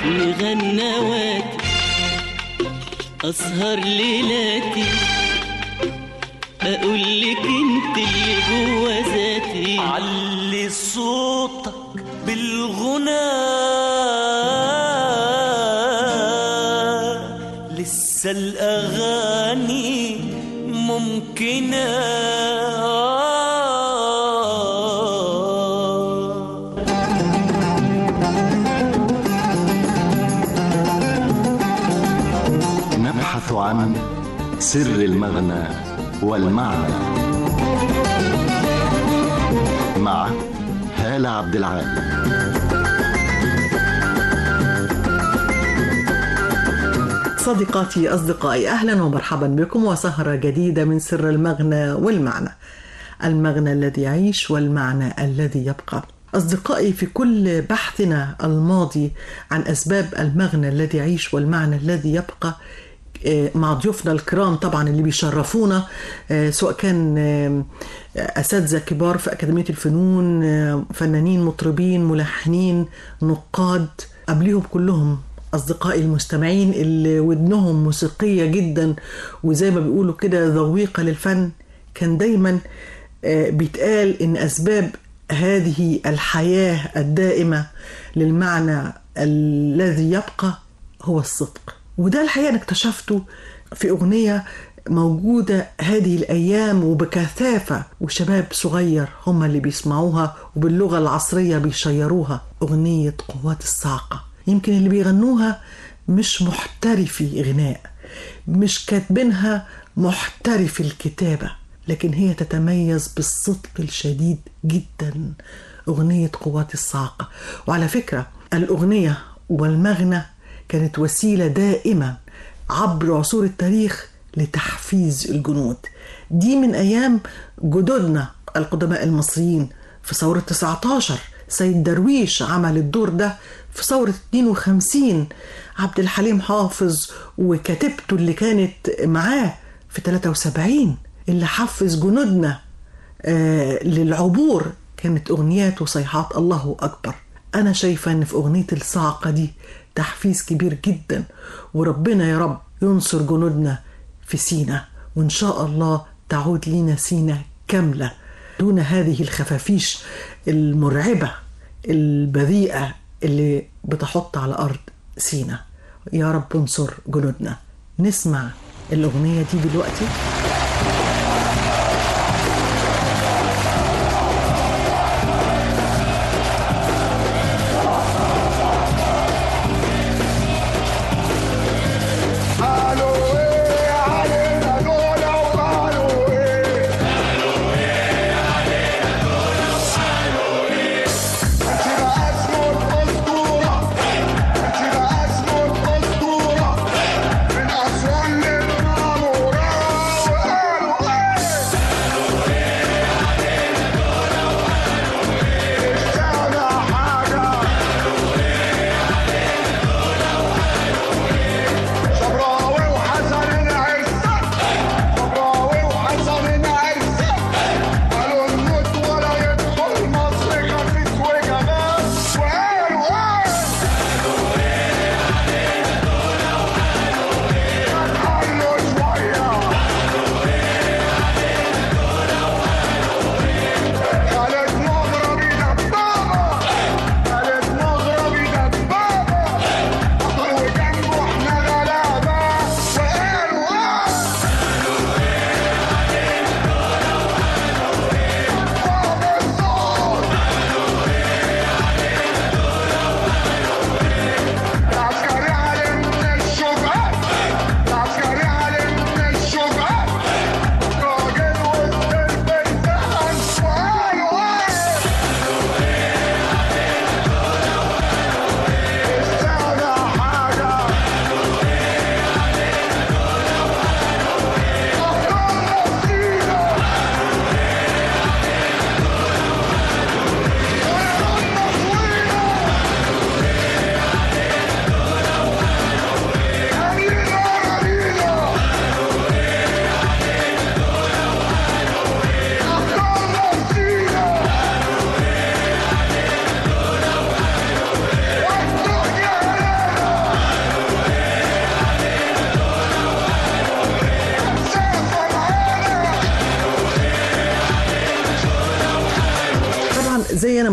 مغنواتي أسهر ليلاتي أقول لك أنت اللي جوا ذاتي علي صوتك بالغنى لسه الأغاني ممكنة نبحث عن سر المغنى والمعنى مع هالة عبد العال صديقاتي أصدقائي أهلا ومرحبا بكم وسهرة جديدة من سر المغنى والمعنى المغنى الذي يعيش والمعنى الذي يبقى أصدقائي في كل بحثنا الماضي عن أسباب المغنى الذي يعيش والمعنى الذي يبقى آه، مع ضيوفنا الكرام طبعا اللي بيشرفونا آه، سواء كان آه، أساتذة كبار في أكاديمية الفنون آه، فنانين مطربين ملحنين نقاد قبليهم كلهم أصدقائي المستمعين اللي ودنهم موسيقية جدا وزي ما بيقولوا كده ذويقة للفن كان دايما آه، بيتقال إن أسباب هذه الحياة الدائمة للمعنى الذي يبقى هو الصدق وده الحقيقة أنا اكتشفته في أغنية موجودة هذه الأيام وبكثافة وشباب صغير هم اللي بيسمعوها وباللغة العصرية بيشيروها أغنية قوات الصاعقة يمكن اللي بيغنوها مش محترفي غناء مش كاتبينها محترف الكتابة لكن هي تتميز بالصدق الشديد جدا أغنية قوات الصاعقة وعلى فكرة الأغنية والمغنى كانت وسيلة دائمة عبر عصور التاريخ لتحفيز الجنود دي من أيام جدودنا القدماء المصريين في ثورة 19 سيد درويش عمل الدور ده في ثورة 52 عبد الحليم حافظ وكتيبته اللي كانت معاه في 73 اللي حفز جنودنا آه للعبور كانت أغنيات وصيحات الله أكبر أنا شايفة أن في أغنية الصاعقة دي تحفيز كبير جدا وربنا يا رب ينصر جنودنا في سينا وإن شاء الله تعود لنا سينا كاملة دون هذه الخفافيش المرعبة البذيئة اللي بتحط على أرض سينا يا رب انصر جنودنا نسمع الأغنية دي دلوقتي قالوا ايه علينا دول وقالوا ايه قالوا ايه علينا دول وقالوا ايه ماشي بقى اسمه الاسطوره ماشي بقى اسمه الاسطوره من اسوان للمعموره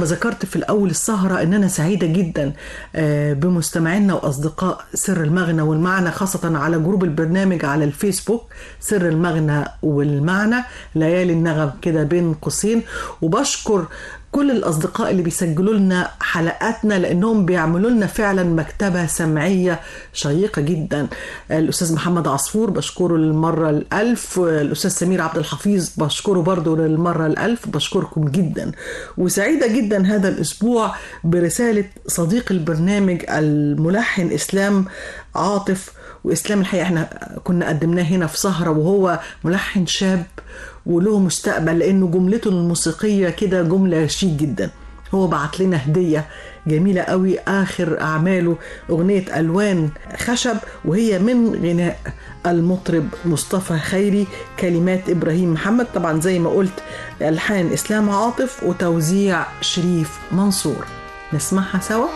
ذكرت في الأول السهرة أن أنا سعيدة جدا آه، بمستمعينا وأصدقاء سر المغنى والمعنى خاصة على جروب البرنامج على الفيسبوك سر المغنى والمعنى ليالي النغم كده بين قوسين وبشكر كل الأصدقاء اللي بيسجلوا لنا حلقاتنا لأنهم بيعملوا لنا فعلا مكتبة سمعية شيقة جدا الأستاذ محمد عصفور بشكره للمرة الألف الأستاذ سمير عبد الحفيظ بشكره برضو للمرة الألف بشكركم جدا وسعيدة جدا هذا الأسبوع برسالة صديق البرنامج الملحن إسلام عاطف وإسلام الحقيقة احنا كنا قدمناه هنا في سهرة وهو ملحن شاب وله مستقبل لانه جملته الموسيقيه كده جمله شيك جدا هو بعت لنا هديه جميله قوي اخر اعماله اغنيه الوان خشب وهي من غناء المطرب مصطفى خيري كلمات ابراهيم محمد طبعا زي ما قلت الحان اسلام عاطف وتوزيع شريف منصور نسمعها سوا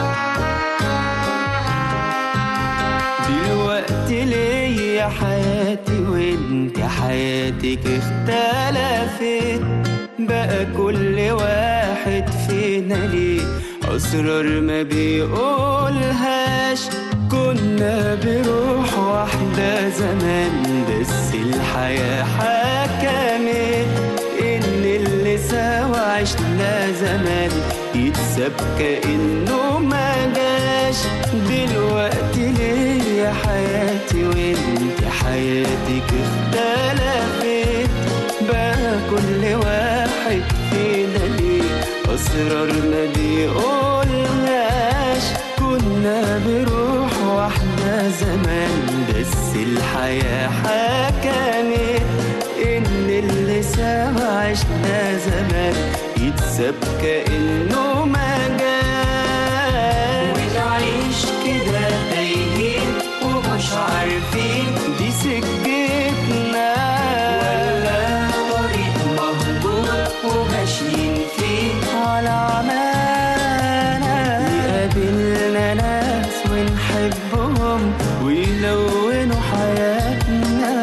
دلوقتي ليا حياتي وانت حياتك اختلفت بقى كل واحد فينا ليه أسرار ما بيقولهاش كنا بروح واحدة زمان بس الحياة حكمت إن اللي سوا عشنا زمان يتساب كأنه ما جاش دلوقتي ليه يا حياتي وانت حياتك اختلفت بقى كل واحد فينا ليه أسرار ما بيقولهاش كنا بروح واحدة زمان بس الحياة حكمت إن اللي سوا عشنا زمان يتساب كأنه ما جاش ونعيش كده تايهين ومش عارفين دي سكتنا ولا طريق مهجور وماشيين فيه على عمانا يقابلنا ناس ونحبهم ويلونوا حياتنا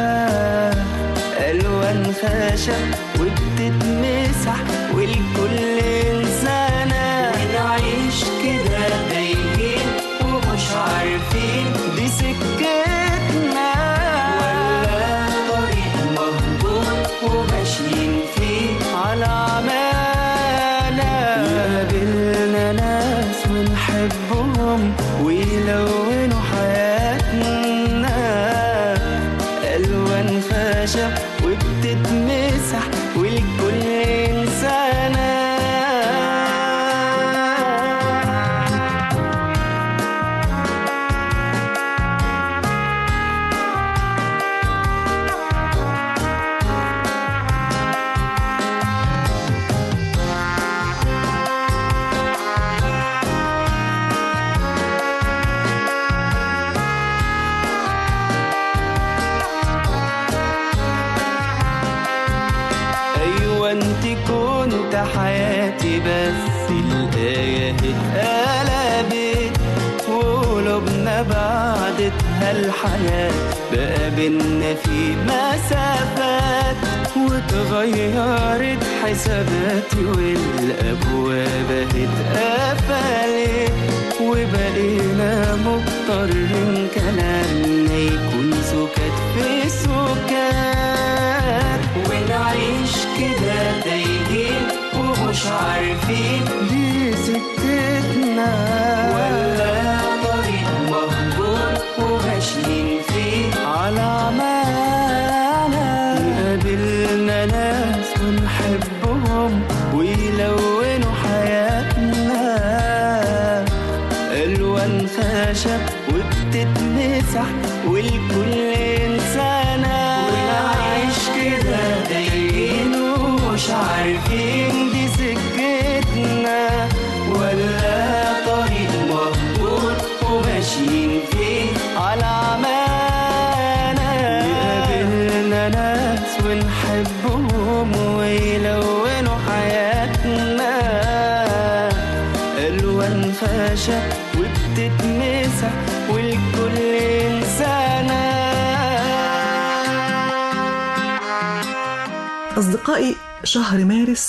ألوان خشب وبتتمسح والكل إنسانة ونعيش كده تايهين ومش عارفين دي سكتنا ولا طريق مهجور وماشيين فيه على عمالة يقابلنا ناس ونحبهم ويلونوا حياتنا ألوان خشب وبتتمسح والكل إنسانة أيوة أنت كنت حياتي بس الآية اتقلبت وقلوبنا بعدتها الحياة بقى بينا في مسافات وتغيرت حساباتي والأبواب اتقفلت وبقينا مضطرين كلامنا يكون سكات في سكات ونعيش كده تايهين ومش عارفين دي سكتنا ولا طريق مهجور وماشيين فيه على عمانا يقابلنا ناس ونحبهم ويلونوا حياتنا ألوان خشب وبتتمسح والكل إنسانة ونعيش كده دايرين ومش عارفين دي سكتنا ولا طريق مهجور وماشيين فيه على عمانا يقابلنا ناس ونحبهم ويلونوا حياتنا ألوان خشب وبتتمسح والكل إنسانة أصدقائي شهر مارس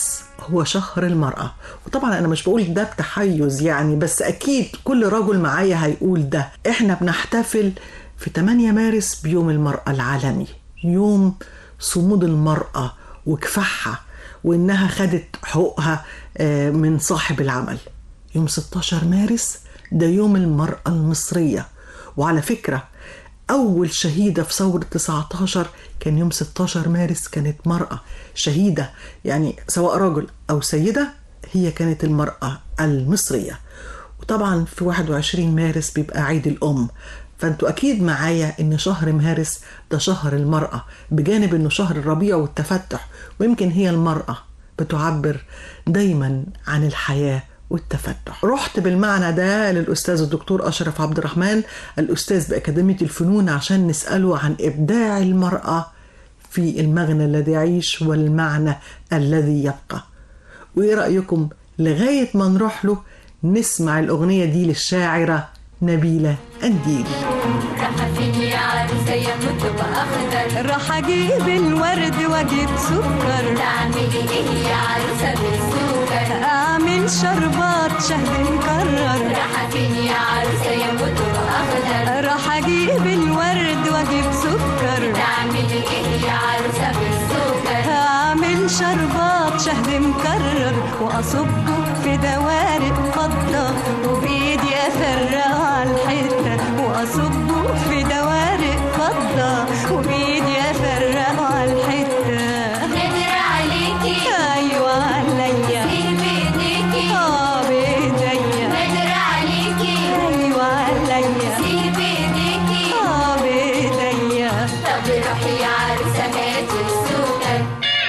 هو شهر المرأة وطبعا أنا مش بقول ده بتحيز يعني بس أكيد كل رجل معايا هيقول ده إحنا بنحتفل في 8 مارس بيوم المرأة العالمي يوم صمود المرأة وكفاحها وإنها خدت حقوقها آه، من صاحب العمل يوم 16 مارس ده يوم المرأة المصرية وعلى فكرة أول شهيدة في ثورة 19 كان يوم 16 مارس كانت مرأة شهيدة يعني سواء رجل أو سيدة هي كانت المرأة المصرية وطبعا في 21 مارس بيبقى عيد الأم فانتوا أكيد معايا إن شهر مارس ده شهر المرأة بجانب إنه شهر الربيع والتفتح ويمكن هي المرأة بتعبر دايما عن الحياة والتفتح رحت بالمعنى ده للأستاذ الدكتور أشرف عبد الرحمن الأستاذ بأكاديمية الفنون عشان نسأله عن إبداع المرأة في المغنى الذي يعيش والمعنى الذي يبقى وإيه رأيكم لغاية ما نروح له نسمع الأغنية دي للشاعرة نبيلة أنديل راح فين يا عروسة يا كتب أخضر راح اجيب الورد واجيب سكر تعملي إيه يا عروسة بالسكر اعمل شربات شهد مكرر راح فين يا عروسة يا كتب أخضر راح اجيب الورد واجيب سكر تعملي إيه يا عروسة بالسكر اعمل شربات شهد مكرر واصبه في دوارق فضة وبايدي افرقه على الحتة واصبه في دوارق فضة وبايدي افرقه على الحتة نادر عليكي ايوه عليا سيب إيديكي اه بايديا نادر عليكي ايوه عليا سيب إيديكي اه بايديا طب روحي يا عروسة هاتي السكر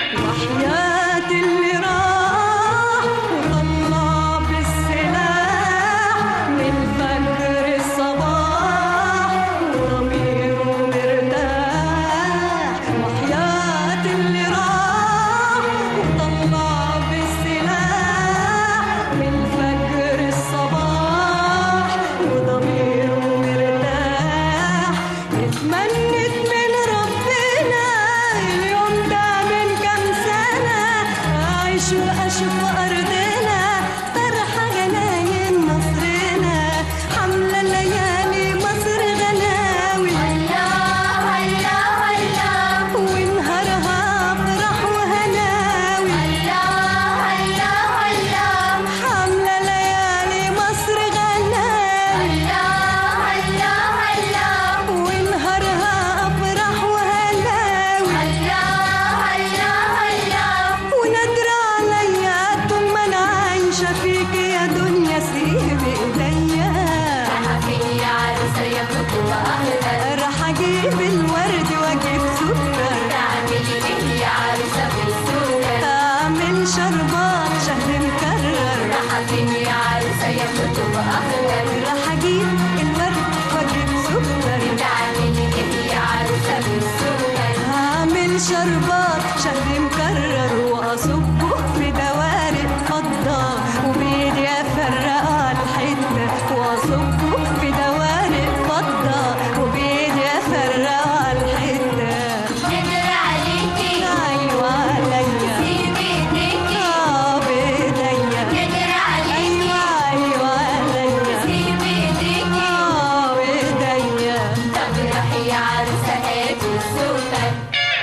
وحياة اللي راح وطلع بالسلاح من فجر الصباح وضميره مرتاح وحياة اللي راح وطلع بالسلاح من فجر الصباح وضميره مرتاح اتمنت من ربنا اليوم ده من كام سنة أعيش وأشوف أرضنا فرحة جناين مصرنا حملة ليالي مصر غناوي الله الله الله ونهارها أفراح وهناوي الله الله الله حملة ليالي مصر غناوي الله الله الله ونهارها أفراح وهناوي الله الله الله ونادر عليا طول ما انا عايشه فيك يا دنيا سيب ايديا راح فين يا عروسة يا كتب أخضر راح اجيب الورد واجيب سكر تعملي إيه يا عروسة بالسكر اعمل شربات شهد مكرر راح فين يا عروسة يا كتب أخضر راح اجيب الورد واجيب سكر تعملي إيه يا عروسة بالسكر هعمل شربات شهد مكرر واصبه في دوارق فضة وبايدي افرقها على الحتة واصبه في دوارق فضة وبايدي افرقها على الحتة نادر عليكي ايوه عليا سيب إيديكي اه بايديا نادر عليكي ايوه ايوه عليا سيب إيديكي اه بايديا طب روحي يا عروسة هاتي السكر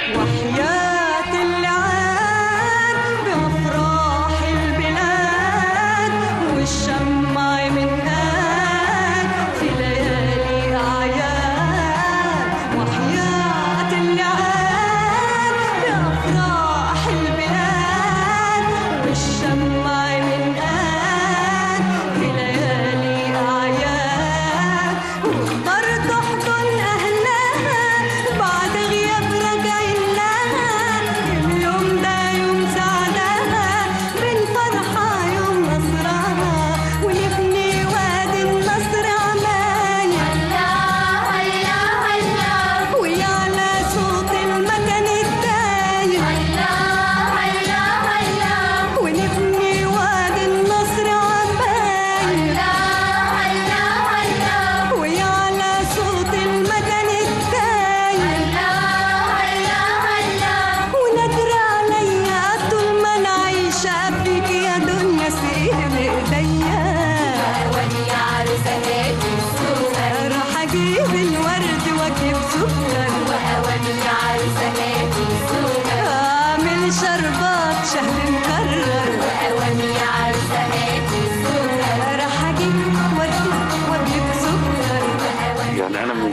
وحياة اللي عاد بأفراح البلاد والشمع من قاد في ليالي أعياد وحياة اللي عاد بأفراح البلاد والشمع من قاد في ليالي أعياد وبرضه حضن أهلها بعد غياب راجعين لها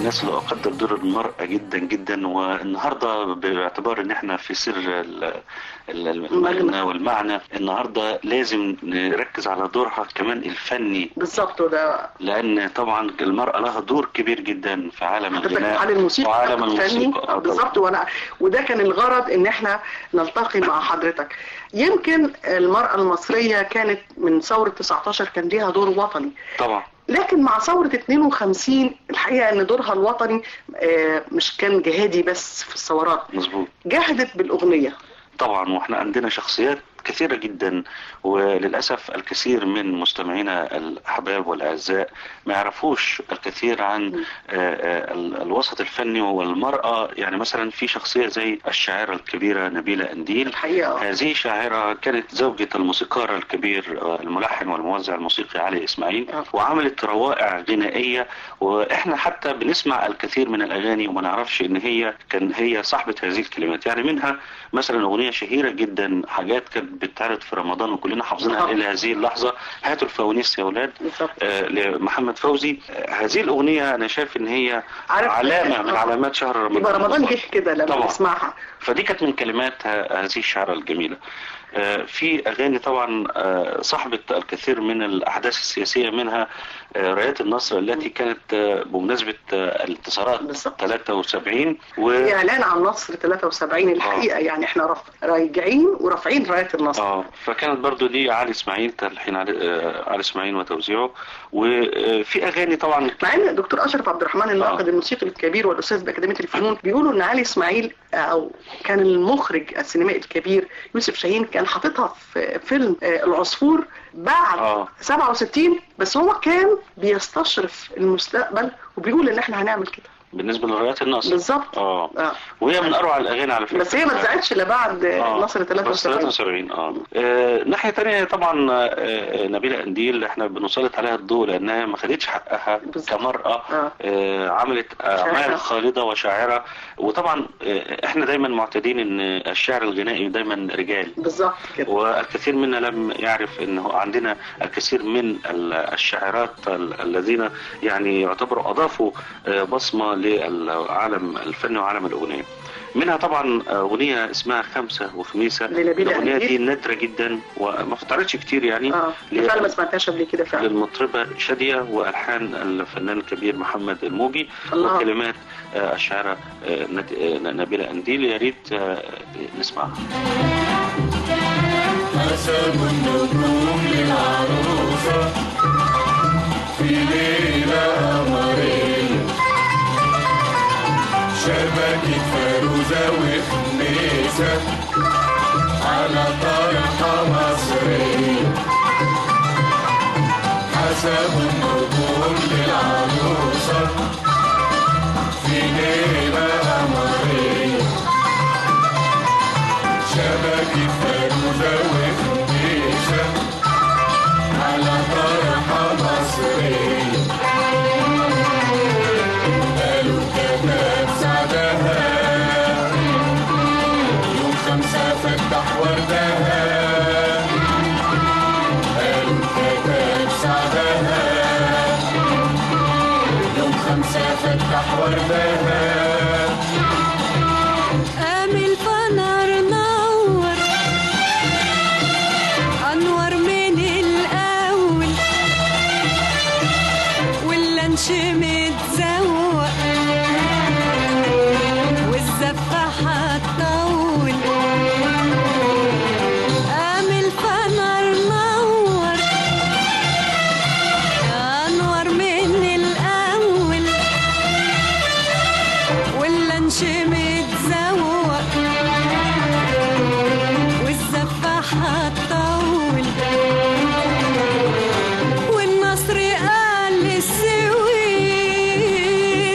الناس اللي اقدر دور المراه جدا جدا والنهارده باعتبار ان احنا في سر ال- ال- المغنى والمعنى النهارده لازم نركز على دورها كمان الفني بالظبط وده لان طبعا المراه لها دور كبير جدا في عالم حضرتك في الغناء حال الموسيقى وعالم الفني الموسيقى آه، بالظبط وانا وده كان الغرض ان احنا نلتقي مع حضرتك يمكن المرأة المصرية كانت من ثورة 19 كان ليها دور وطني طبعا لكن مع ثورة 52 الحقيقة ان دورها الوطني آه، مش كان جهادي بس في الثورات مظبوط جاهدت بالأغنية طبعا واحنا عندنا شخصيات كثيرة جدا وللأسف الكثير من مستمعينا الأحباب والأعزاء ما يعرفوش الكثير عن آه، آه، ال- الوسط الفني والمرأة يعني مثلا في شخصية زي الشاعرة الكبيرة نبيلة أنديل الحقيقة هذه شاعرة كانت زوجة الموسيقار الكبير آه، الملحن والموزع الموسيقي علي إسماعيل وعملت روائع غنائية وإحنا حتى بنسمع الكثير من الأغاني وما نعرفش إن هي كان هي صاحبة هذه الكلمات يعني منها مثلا أغنية شهيرة جدا حاجات كانت بتتعرض في رمضان وكلنا حافظينها طبعا. إلى هذه اللحظة هاتوا الفوانيس يا أولاد بالظبط آه، لمحمد فوزي آه، هذه الأغنية أنا شايف إن هي عارف- علامة من آه. علامات شهر رمضان يبقى رمضان جه كده لما طبعا. نسمعها فدي كانت من كلمات ه- هذه الشعرة الجميلة آه، في أغاني طبعا آه، صاحبة الكثير من الأحداث السياسية منها آه، رايات النصر التي كانت آه، بمناسبة آه، الانتصارات 73 و اعلان عن نصر 73 الحقيقه يعني احنا رف... راجعين ورافعين رايه النصر اه فكانت برضو دي علي اسماعيل تلحين علي, آه، علي اسماعيل وتوزيعه وفي اغاني طبعا مع ان الدكتور اشرف عبد الرحمن الناقد الموسيقي الكبير والاستاذ باكاديميه الفنون بيقولوا ان علي اسماعيل او كان المخرج السينمائي الكبير يوسف شاهين كان حاططها في فيلم آه، العصفور بعد آه. 67 بس هو كان بيستشرف المستقبل وبيقول ان احنا هنعمل كده بالنسبة لرايات النصر بالظبط اه آه. وهي من اروع الاغاني على فكرة بس هي ما اتذاعتش الا بعد آه. نصر بس 73 73 اه آه، ناحية تانية طبعا آه، آه، نبيلة قنديل احنا بنسلط عليها الضوء لانها ما خدتش حقها كمرأة آه، عملت اعمال شاعرة. خالدة وشاعرة وطبعا آه، احنا دايما معتادين ان الشعر الغنائي دايما رجال بالظبط كده والكثير منا لم يعرف انه عندنا الكثير من ال- الشاعرات ال- الذين يعني يعتبروا اضافوا آه، بصمه للعالم الفني وعالم الاغنيه. منها طبعا اغنيه اسمها خمسه وخميسه لنبيلة الاغنيه دي أنديل. نادره جدا وما بتتعرضش كتير يعني اه ل- فعلا ما سمعتهاش قبل كده فعلا للمطربة شادية وألحان الفنان الكبير محمد الموجي الله. وكلمات آه، الشاعرة آه، نت- آه، نبيلة أنديل يا ريت آه، نسمعها قسم النجوم للعروسة في ليلة قمرية شبكة فاروزة وخميسة على طرحة مصرية حسب النجوم للعروسة في ليلة قمرية شبكة فاروزة وخميسة على طرحة مصرية قالوا كتاب سعدها يوم خمسة فتح وردها قالوا كتاب سعدها يوم خمسة فتح وردها قام الفنار نور انور من الاول واللانش متزوق والزفاحة تطول قام الفنار نور انور من الاول واللانش متزوق والزفاحة تطول والنصر قال للسويس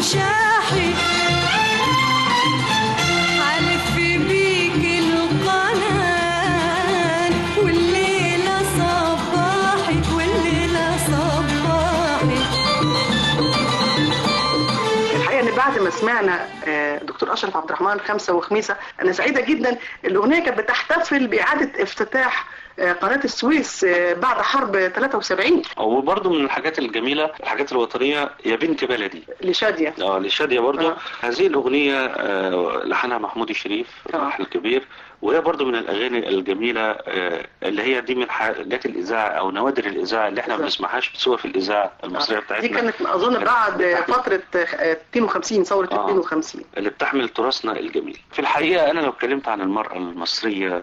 شاحي حلف بيك القنان والليلة صباحي والليلة صباحي الحقيقه ان بعد ما سمعنا آه، دكتور اشرف عبد الرحمن خمسه وخميسه انا سعيده جدا الاغنيه كانت بتحتفل باعاده افتتاح آه، قناه السويس آه، بعد حرب 73 وبرضه من الحاجات الجميلة الحاجات الوطنية يا بنت بلدي لشاديه اه لشادية برضه آه. هذه الأغنية آه، لحنها محمود الشريف الراحل الكبير وهي برضه من الأغاني الجميلة آه، اللي هي دي من حاجات الإذاعة أو نوادر الإذاعة اللي احنا ما بالظبط. بنسمعهاش سوى في الإذاعة المصرية بتاعتنا دي كانت اظن بعد آه، فتره آه، 52 ثوره آه. 52 اللي بتحمل تراثنا الجميل في الحقيقة أنا لو اتكلمت عن المرأة المصرية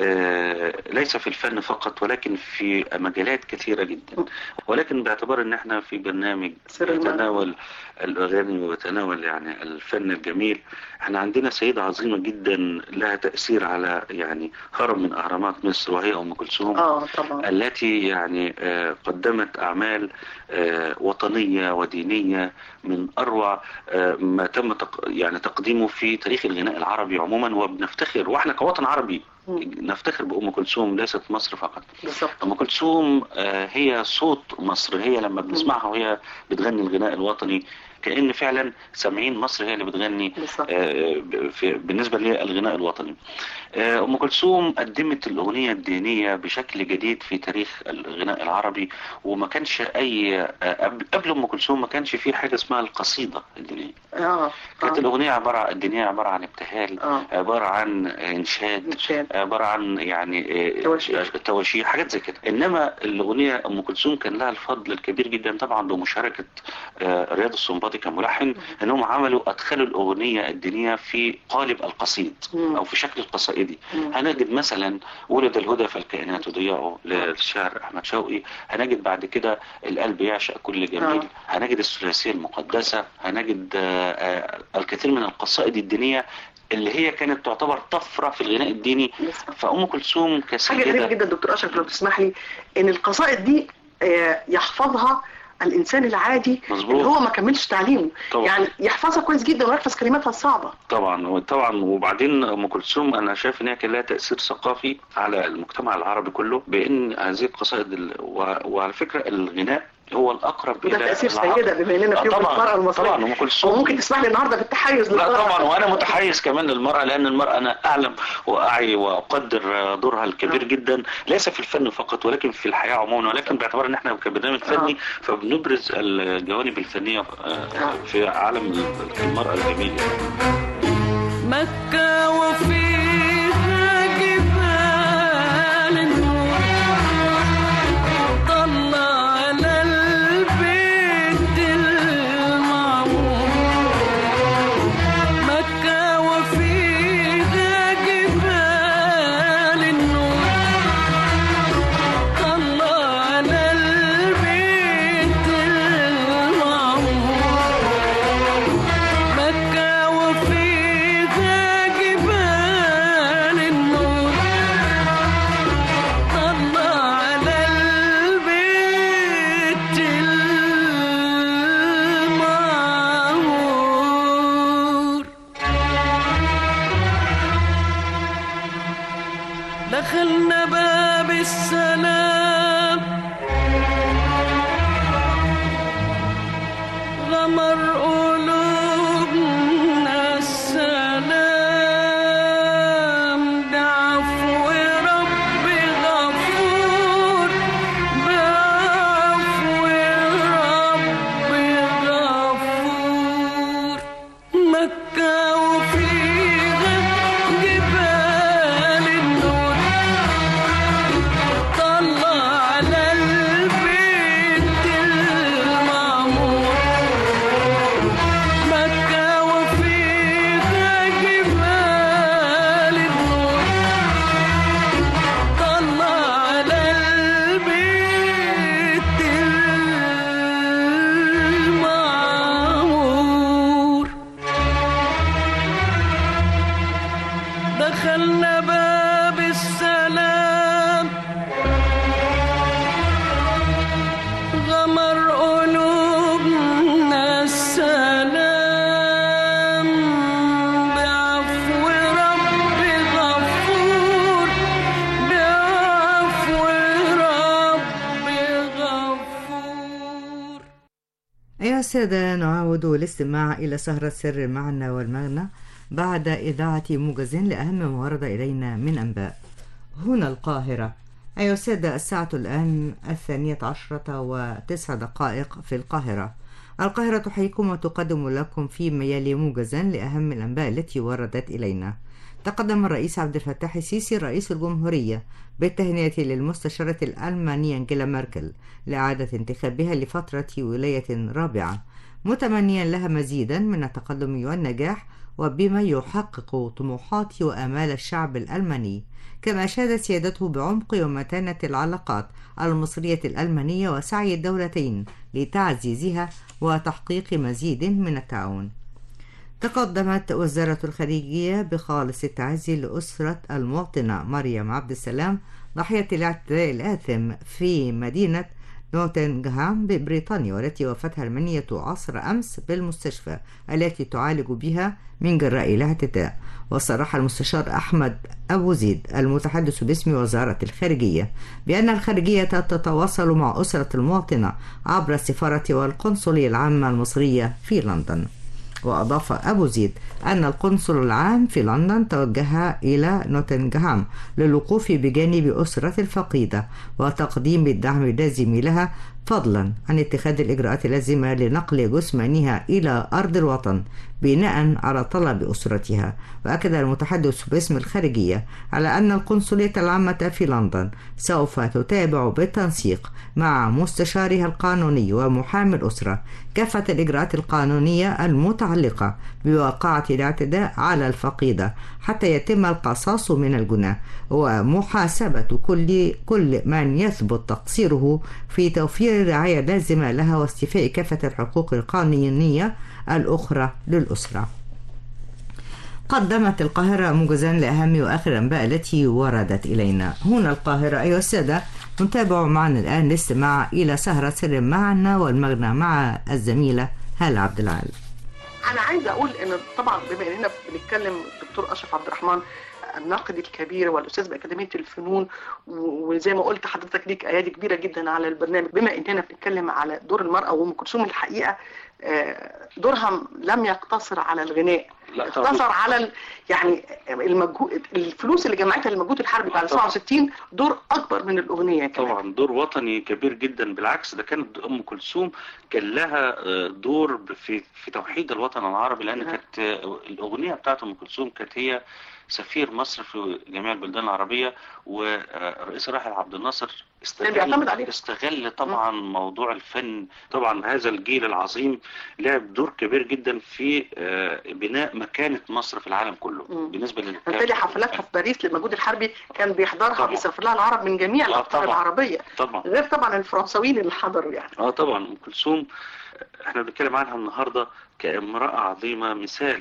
آه، ليس في الفن فقط ولكن في مجالات كثيرة جدا ولكن باعتبار ان احنا في برنامج سر المرأة. يتناول الأغاني ويتناول يعني الفن الجميل احنا عندنا سيدة عظيمة جدا لها تأثير على يعني هرم من أهرامات مصر وهي أم كلثوم اه طبعا التي يعني آه، قدمت أعمال آه، وطنية ودينية من أروع آه، ما تم تق- يعني تقديمه في تاريخ الغناء العربي عموما وبنفتخر وإحنا كوطن عربي نفتخر بأم كلثوم ليست مصر فقط بالظبط أم كلثوم آه، هي صوت مصر هي لما بنسمعها وهي بتغني الغناء الوطني كأن فعلا سامعين مصر هي اللي بتغني بالظبط آه، ب- في- بالنسبة للغناء الوطني آه، أم كلثوم قدمت الأغنية الدينية بشكل جديد في تاريخ الغناء العربي وما كانش أي آه، قبل قبل أم كلثوم ما كانش في حاجة اسمها القصيدة الدينية اه كانت آه. الأغنية عبارة عن الدينية عبارة عن ابتهال اه عبارة عن إنشاد إنشاد. عبارة عن يعني آه، تواشيح. تواشيح حاجات زي كده إنما الأغنية أم كلثوم كان لها الفضل الكبير جدا طبعا بمشاركة آه، رياض السنباطي كملحن إنهم عملوا أدخلوا الأغنية الدينية في قالب القصيد مم. أو في شكل القصائدي مم. هنجد مثلا ولد الهدى فالكائنات ضياء للشاعر أحمد شوقي هنجد بعد كده القلب يعشق كل جميل آه. هنجد الثلاثية المقدسة هنجد آه، آه، الكثير من القصائد الدينية اللي هي كانت تعتبر طفرة في الغناء الديني بالظبط. فأم كلثوم حاجه غريبه كسيدة جدا دكتور اشرف لو تسمح لي ان القصائد دي آه، يحفظها الانسان العادي مظبوط. اللي هو ما كملش تعليمه طبعا. يعني يحفظها كويس جدا ويحفظ كلماتها الصعبه طبعا طبعا وبعدين ام كلثوم انا شايف ان هي كان لها تاثير ثقافي على المجتمع العربي كله بان هذه القصائد ال... و... وعلى فكره الغناء هو الاقرب وده الى تاثير العقل. سيده بما اننا آه في يوم طبعا المراه المصريه طبعا ام كلثوم وممكن تسمح لي النهارده بالتحيز لا للمرأة. طبعا وانا متحيز كمان للمراه لان المراه انا اعلم واعي واقدر دورها الكبير آه. جدا ليس في الفن فقط ولكن في الحياه عموما ولكن باعتبار ان احنا كبرنامج فني فبنبرز الجوانب الفنيه آه، في عالم المراه الجميل مكة وفيها جبال النور طلع على البيت المعمور مكة وفيها جبال النور طلع على البيت المعمور مكة وفيها جبال النور طلع على البيت المعمور دخلنا باب السلام غمر قلوبنا السلام بعفو ربي غفور بعفو ربي غفور مكة وفيها جبال النور طلع على البيت المعمور أيها السادة نعاود الاستماع إلى سهرة سر المعنى والمغنى بعد إذاعة موجز لأهم ما ورد إلينا من أنباء هنا القاهرة أيها السادة الساعة الآن الثانية عشرة وتسع دقائق في القاهرة القاهرة تحييكم وتقدم لكم فيما يلي موجزا لأهم الأنباء التي وردت إلينا تقدم الرئيس عبد الفتاح السيسي رئيس الجمهورية بالتهنئة للمستشارة الألمانية أنجيلا ميركل لإعادة انتخابها لفترة ولاية رابعة متمنيا لها مزيدا من التقدم والنجاح وبما يحقق طموحات وآمال الشعب الألماني كما أشاد سيادته بعمق ومتانة العلاقات المصرية الألمانية وسعي الدولتين لتعزيزها وتحقيق مزيد من التعاون تقدمت وزارة الخارجية بخالص التعزي لأسرة المواطنة مريم عبد السلام ضحية الاعتداء الآثم في مدينة نوتنغهام ببريطانيا والتي وفتها المنية عصر أمس بالمستشفى التي تعالج بها من جراء الاعتداء وصرح المستشار أحمد أبو زيد المتحدث باسم وزارة الخارجية بأن الخارجية تتواصل مع أسرة المواطنة عبر السفارة والقنصلية العامة المصرية في لندن وأضاف أبو زيد أن القنصل العام في لندن توجه إلى نوتنغهام للوقوف بجانب أسرة الفقيدة وتقديم الدعم اللازم لها فضلا عن اتخاذ الإجراءات اللازمة لنقل جثمانها إلى أرض الوطن بناء على طلب أسرتها وأكد المتحدث باسم الخارجية على أن القنصلية العامة في لندن سوف تتابع بالتنسيق مع مستشارها القانوني ومحامي الأسرة كافة الإجراءات القانونية المتعلقة بواقعة الاعتداء على الفقيدة حتى يتم القصاص من الجناه ومحاسبة كل كل من يثبت تقصيره في توفير رعاية لازمة لها واستيفاء كافة الحقوق القانونية الأخرى للأسرة قدمت القاهرة موجزا لأهم وآخر الأنباء التي وردت إلينا هنا القاهرة أيها السادة نتابع معنا الآن الاستماع إلى سهرة سر معنا والمغنى مع الزميلة هالة عبد العال انا عايزه اقول ان طبعا بما اننا بنتكلم الدكتور اشرف عبد الرحمن الناقد الكبير والاستاذ باكاديميه الفنون و- وزي ما قلت حضرتك ليك ايادي كبيره جدا على البرنامج بما اننا بنتكلم على دور المراه وام كلثوم الحقيقه آه، دورها لم يقتصر على الغناء لا طبعاً. اقتصر على ال- يعني المجهود الفلوس اللي جمعتها للمجهود الحربي بعد طبعاً. 67 دور اكبر من الاغنيه كمان طبعا دور وطني كبير جدا بالعكس ده كانت ام كلثوم كان لها آه، دور ب- في في توحيد الوطن العربي لان نعم. كانت آه، الاغنيه بتاعت ام كلثوم كانت هي سفير مصر في جميع البلدان العربيه والرئيس الراحل عبد الناصر كان بيعتمد استغل عليها. استغل طبعا موضوع الفن طبعا هذا الجيل العظيم لعب دور كبير جدا في آه، بناء مكانه مصر في العالم كله مم. بالنسبه لل بالتالي حفلاتها في باريس للمجهود الحربي كان بيحضرها طبعاً. بيسافر لها العرب من جميع آه، الاقطار طبعاً. العربيه طبعا غير طبعا الفرنساويين اللي حضروا يعني اه طبعا ام كلثوم احنا بنتكلم عنها النهارده كامراه عظيمه مثال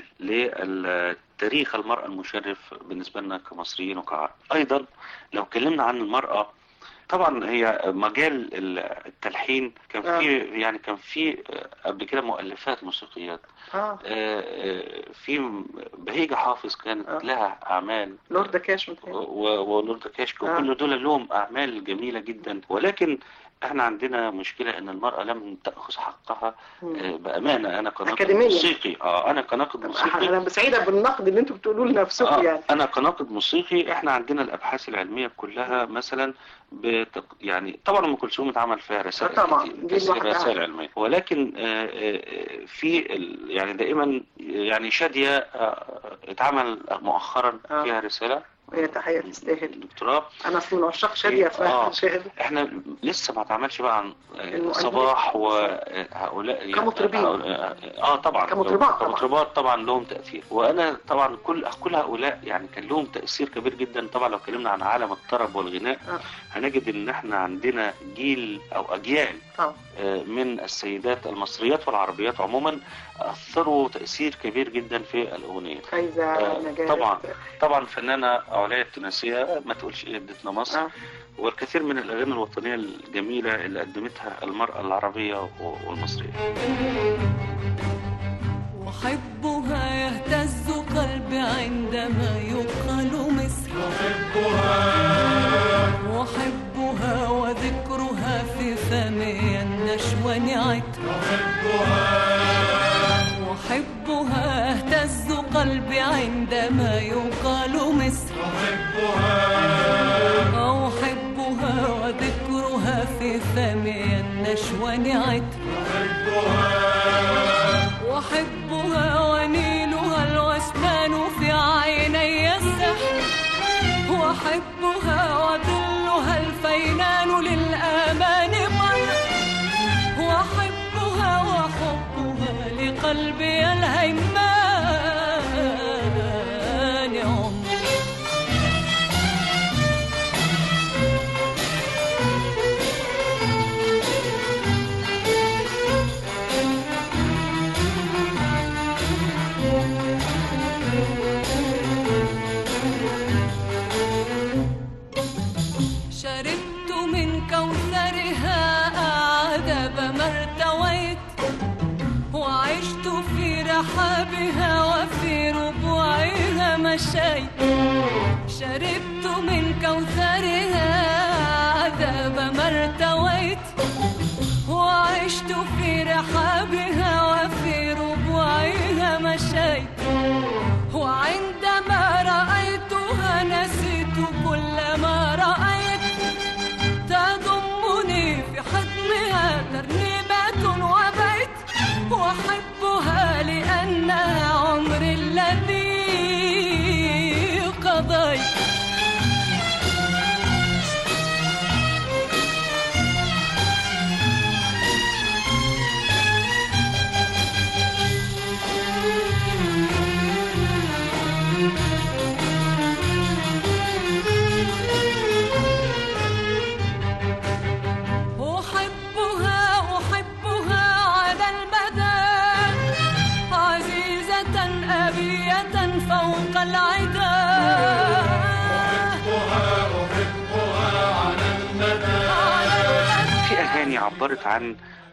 للتاريخ المراه المشرف بالنسبه لنا كمصريين وكعرب ايضا لو اتكلمنا عن المراه طبعا هي مجال التلحين كان آه. في يعني كان في قبل كده مؤلفات موسيقيات اه آه، آه، في بهيجة حافظ كانت آه. لها أعمال لورد كاش مثلا و- ولورد كاشك آه. وكل دول لهم أعمال جميلة جدا ولكن احنا عندنا مشكلة ان المرأة لم تأخذ حقها آه، بأمانة انا كناقد أكاديميا. موسيقي اه انا كناقد موسيقي انا سعيده بالنقد اللي انتم بتقولوه لنفسكم آه يعني انا كناقد موسيقي احنا عندنا الابحاث العلميه كلها مثلا بتق... يعني طبعا ام كلثوم اتعمل فيها رسائل آه طبعاً، كتير- دي كتير لوحدها. رسائل علميه ولكن آه، آه، في ال... يعني دائما يعني شاديه آه، اتعمل مؤخرا آه. فيها رساله هي تحيه تستاهل دكتوراه انا اصلا من عشاق شاديه آه. فشاهد احنا لسه ما اتعملش بقى عن آه، المؤلفات. صباح وهؤلاء كمطربين. اه طبعا كمطربات طبعاً. كمطربات طبعا لهم تاثير وانا طبعا كل كل هؤلاء يعني كان لهم تاثير كبير جدا طبعا لو اتكلمنا عن عالم الطرب والغناء آه. هنجد ان احنا عندنا جيل او اجيال طبعا آه، من السيدات المصريات والعربيات عموما اثروا تاثير كبير جدا في الاغنيه فايزه آه، نجاة طبعا طبعا فنانة عليا التونسية ما تقولش ايه ادتنا مصر آه. والكثير من الأغاني الوطنية الجميلة اللي قدمتها المرأة العربية والمصرية أحبها يهتز قلبي عندما يقال مصر أحبها وذكرها في فمي النشوى نعت عندما يقال مصر أحبها وذكرها في فمي النشوى عطر وأحبها ونيلها الوسنان في عيني السحر وأحبها وظلها الفينان للآمان مر وأحبها وحبها لقلبي الهيمان عمر شربت من كوثرها أعذب ما ارتويت وعشت في رحابها وفي ربوعها مشيت شربت من كوثرها أعذب ما ارتويت وعشت في رحابها وفي ربوعها مشيت وعندما رأيتها نسيت كل ما رأيت تضمني في حضنها ترنيبة وبيت وأحبها لأنها عمري الذي قضيت أحبها أحبها على المدى عزيزة أبية فوق العدا في اغاني عبرت عن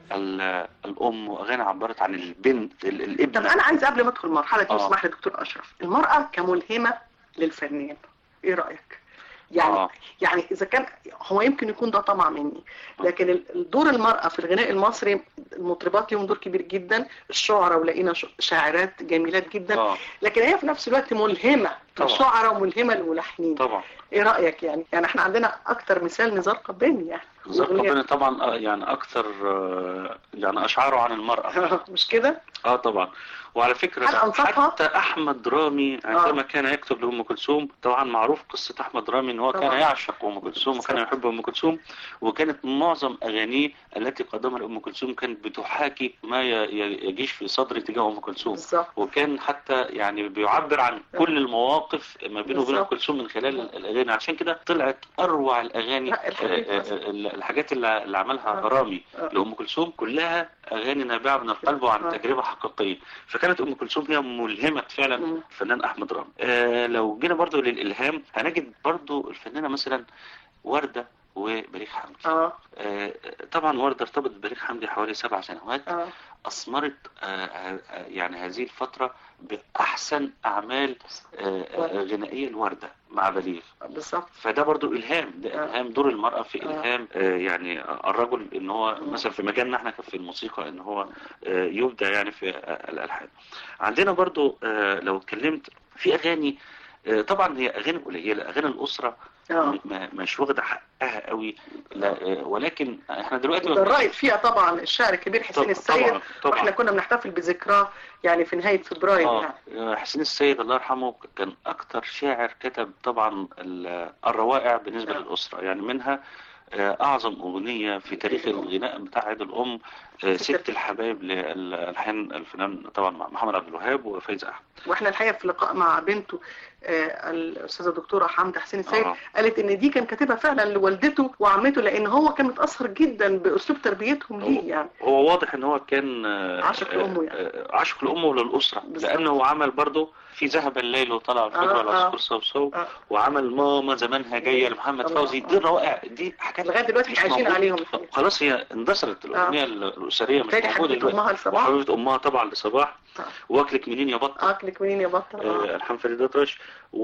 ال- الام واغاني عبرت عن البنت ال- الابن طب انا عايز قبل ما ادخل المرحله دي آه. اسمح لي دكتور اشرف المراه كملهمه للفنان ايه رايك يعني آه. يعني اذا كان هو يمكن يكون ده طمع مني لكن ال- الدور المراه في الغناء المصري المطربات لهم دور كبير جدا الشعراء ولقينا ش- شاعرات جميلات جدا آه. لكن هي في نفس الوقت ملهمه طبعا. للشعراء وملهمه للملحنين طبعا ايه رايك يعني يعني احنا عندنا اكتر مثال نزار قباني يعني زار أغنية- ربنا طبعا آه، يعني اكثر آه، يعني اشعاره عن المراه مش كده اه طبعا وعلى فكره هل أنصفها؟ حتى احمد رامي عندما كان يكتب لام كلثوم طبعا معروف قصه احمد رامي ان هو كان طبعا. يعشق ام كلثوم وكان صح. يحب ام كلثوم وكانت معظم اغانيه التي قدمها لام كلثوم كانت بتحاكي ما ي- ي- يجيش في صدر تجاه ام كلثوم بالظبط وكان حتى يعني بيعبر عن كل المواقف ما بينه وبين ام بالظبط. كلثوم من خلال الاغاني عشان كده طلعت اروع الاغاني لا، الحاجات آه، آه، أصلاً. آه، الحاجات اللي اللي عملها آه. رامي آه. لام كلثوم كلها اغاني نابعه من القلب وعن آه. تجربه حقيقيه فكانت ام كلثوم هي ملهمه فعلا مم. الفنان احمد رامي آه لو جينا برضو للالهام هنجد برضو الفنانه مثلا ورده وبليغ حمدي اه آه طبعا ورده ارتبطت ببليغ حمدي حوالي سبع سنوات اه أثمرت آه، آه، آه، يعني هذه الفترة بأحسن أعمال آه، آه، غنائية الوردة مع بليغ بالظبط فده برضو إلهام ده آه. إلهام دور المرأة في آه. إلهام آه، يعني الرجل إن هو مثلا في مجالنا إحنا في الموسيقى إن هو آه، يبدع يعني في آه، الألحان عندنا برضو آه، لو اتكلمت في أغاني آه، طبعا هي أغاني قليلة أغاني الأسرة اه ما- مش واخدة حقها قوي لا آه، ولكن احنا دلوقتي ما ده الرائد فيها طبعا الشاعر الكبير حسين طبعا- السيد طبعا طبعا واحنا كنا بنحتفل بذكراه يعني في نهاية فبراير اه يعني آه، حسين السيد الله يرحمه كان اكتر شاعر كتب طبعا ال- الروائع بالنسبه آه. للاسره يعني منها آه، اعظم اغنيه في تاريخ الغناء بتاع عيد الام آه، ست الحبايب للحان الفنان طبعا محمد عبد الوهاب وفايز احمد واحنا الحقيقة في لقاء مع بنته آه، الأستاذة الدكتورة حمدة حسين السيد آه. قالت إن دي كان كاتبها فعلا لوالدته وعمته لأن هو كان متأثر جدا بأسلوب تربيتهم ليه يعني هو واضح ان هو كان آه، عاشق آه، لأمه يعني. آه، عاشق لامه وللاسره بالظبط. لانه هو عمل برضه في ذهب الليل وطلع الفجر آه، على آه. عصفور صوصو آه. وعمل ماما زمانها جايه لمحمد الله. فوزي دي روائع دي حاجات لغاية دلوقتي مش احنا عايشين موجودة. عليهم خلاص هي اندثرت الاغنيه الاسريه مش تاني موجوده حبيبة دلوقتي أمها لصباح وحبيبه امها طبعا لصباح آه. واكلك منين يا بطه أكلك منين يا بطل آه. آه، الحان فريد أطرش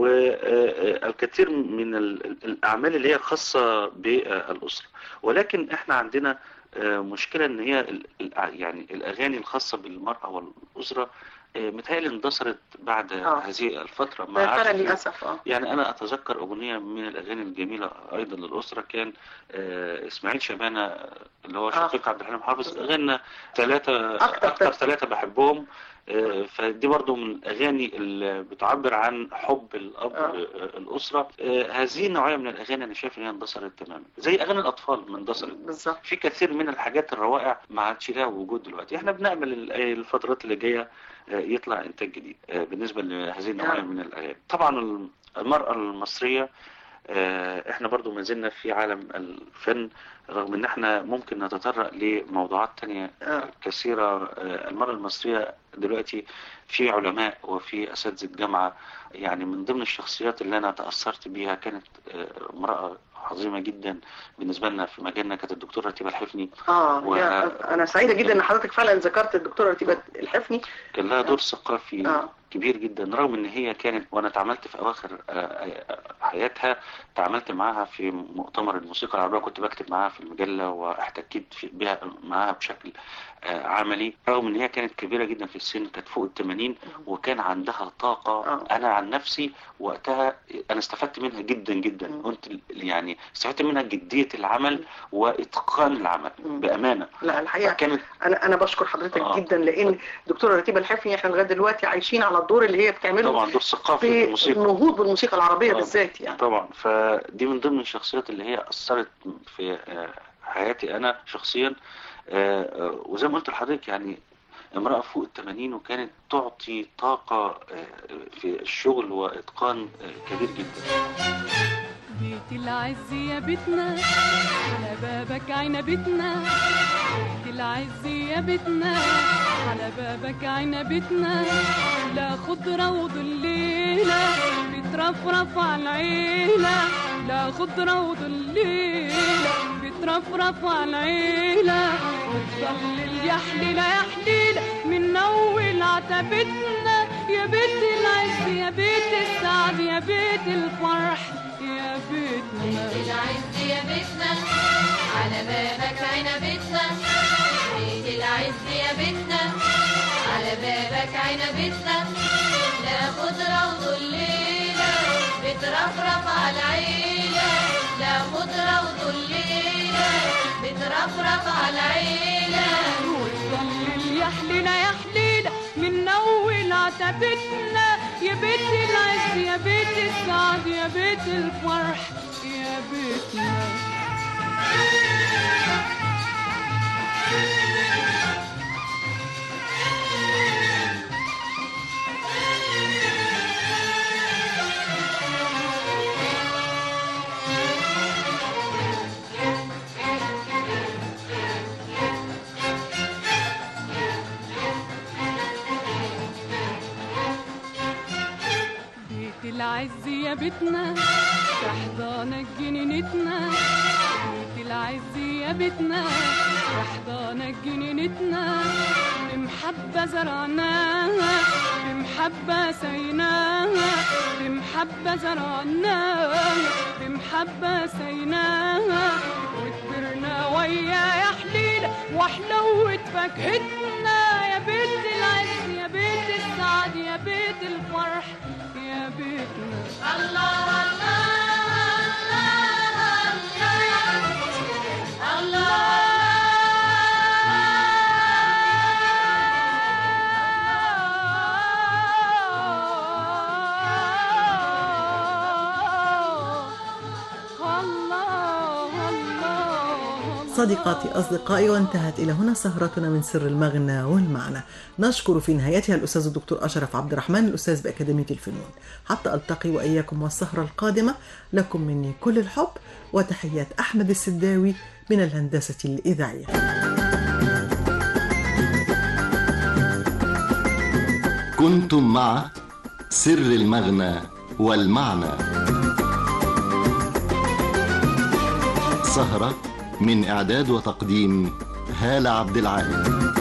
والكثير من ال- ال- الأعمال اللي هي خاصة بالأسرة ولكن احنا عندنا آه، مشكلة ان هي ال- ال- يعني الأغاني الخاصة بالمرأة والأسرة آه، متهيألي اندثرت بعد آه. هذه الفترة ما ده فعلا عادش في- للاسف اه يعني أنا أتذكر أغنية من الأغاني الجميلة أيضا للأسرة كان آه، إسماعيل شبانة آه، اللي هو شقيق عبد الحليم حافظ غنى ثلاثة أكتر أكتر ثلاثة بحبهم آه، فدي برضو من الأغاني اللي بتعبر عن حب الأب آه. آه، الأسرة آه، هذه النوعية من الأغاني أنا شايف إن هي اندثرت تماما زي أغاني الأطفال ما اندثرت بالظبط في كثير من الحاجات الروائع ما عادش لها وجود دلوقتي احنا بنعمل ال- الفترات اللي جايه آه، يطلع انتاج جديد آه، بالنسبه لهذه النوعيه نعم. من الاغاني طبعا الم- المراه المصريه آه، احنا برضو ما زلنا في عالم الفن رغم ان احنا ممكن نتطرق لموضوعات تانية آه. كثيرة آه، المرأة المصرية دلوقتي في علماء وفي أساتذة جامعة يعني من ضمن الشخصيات اللي أنا تأثرت بيها كانت آه، امرأة عظيمة جدا بالنسبة لنا في مجالنا كانت الدكتورة رتيبة الحفني اه و- يا انا سعيده جدا ان حضرتك فعلا ذكرت الدكتوره رتيبه الحفني كان لها دور ثقافي آه. كبير جدا رغم ان هي كانت وانا تعاملت في اواخر آه، آه، حياتها تعاملت معاها في مؤتمر الموسيقى العربيه كنت بكتب معاها في المجله واحتكيت في- بها معاها بشكل آه، عملي رغم ان هي كانت كبيره جدا في السن كانت فوق ال 80 وكان عندها طاقه آه. انا عن نفسي وقتها انا استفدت منها جدا جدا كنت ال- يعني استفدت منها جديه العمل واتقان العمل بامانه لا الحقيقه كانت انا انا بشكر حضرتك آه. جدا لان دكتوره رتيبه الحفني احنا لغايه دلوقتي عايشين على الدور اللي هي بتعمله طبعا دور ثقافي في في الموسيقى النهوض بالموسيقى العربيه آه. بالذات يعني طبعا فدي من ضمن الشخصيات اللي هي أثرت في آه، حياتي أنا شخصيا آه، آه، وزي ما قلت لحضرتك يعني امرأة فوق الثمانين وكانت تعطي طاقة آه، في الشغل وإتقان آه، كبير جدا بيت العز يا بيتنا على بابك عنبتنا بيت العز يا بيتنا على بابك عنبتنا لا خضرة وظليلة بترفرف على العيلة لا خضرة وظليلة بترفرف على العيلة وتضلل يا حليلة يا حليلة من أول عتبتنا يا بيت العز يا بيت السعد يا بيت الفرح يا بيتنا العز يا بيتنا على بابك عنبتنا بيت العز يا بيتنا على بابك عنبتنا لا خضرة وظليلة بترفرف على العيلة لا خضرة وظليلة بترفرف على العيلة وتضلل يا حليلة يا حليلة من أول عتبتنا يا بيت العز يا بيت السعد يا بيت الفرح يا بيتنا بيت العز يا بيتنا تحضانك جنينتنا بيت العز يا بيتنا تحضانك جنينتنا بمحبة زرعناها بمحبة سيناها بمحبة زرعناها بمحبة سيناها وكبرنا ويا يا حليلة وحلوة فاكهتنا يا بيت العز يا بيت السعد يا بيت الفرح يا بيتنا الله الله الله صديقاتي أصدقائي وانتهت إلى هنا سهرتنا من سر المغنى والمعنى نشكر في نهايتها الأستاذ الدكتور أشرف عبد الرحمن الأستاذ بأكاديمية الفنون حتى ألتقي وإياكم والسهرة القادمة لكم مني كل الحب وتحيات أحمد السداوي من الهندسة الإذاعية كنتم مع سر المغنى والمعنى سهرة من إعداد وتقديم هالة عبد العال